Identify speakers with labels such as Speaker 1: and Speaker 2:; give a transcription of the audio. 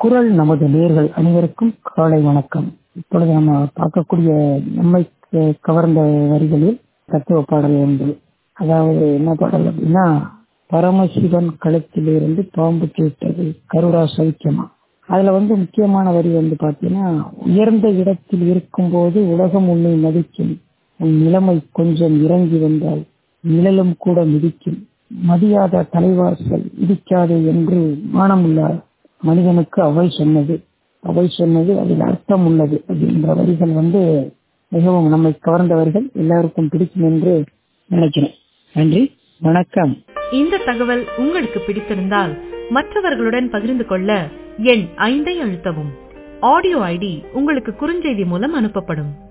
Speaker 1: குரல் நமது நேர்கள் அனைவருக்கும் காலை வணக்கம் இப்பொழுது நம்ம பார்க்கக்கூடிய நம்மை க- கவர்ந்த வரிகளில் தத்துவ பாடல் ஒன்று அதாவது என்ன பாடல் அப்படின்னா பரமசிவன் கழுத்திலிருந்து பாம்பு கேட்டது கருடா சௌக்கியமா அதுல வந்து முக்கியமான வரி வந்து பாத்தீங்கன்னா உயர்ந்த இடத்தில் இருக்கும்போது உலகம் உன்னை மதிக்கும் உன் நிலைமை கொஞ்சம் இறங்கி வந்தால் நிழலும் கூட மிதிக்கும் மதியாத தலைவாசல் இடிக்காதே என்று மானமுள்ள மனிதனுக்கு அவை சொன்னது அவை சொன்னது அதில் அர்த்தம் உள்ளது அப்படின்ற வரிகள் வந்து மிகவும் நம்மை கவர்ந்தவர்கள் எல்லாருக்கும் பிடிக்கும் என்று நினைக்கிறேன் நன்றி வணக்கம்
Speaker 2: இந்த தகவல் உங்களுக்கு பிடித்திருந்தால் மற்றவர்களுடன் பகிர்ந்து கொள்ள எண் ஐந்தை அழுத்தவும் ஆடியோ ஐடி உங்களுக்கு குறுஞ்செய்தி மூலம் அனுப்பப்படும்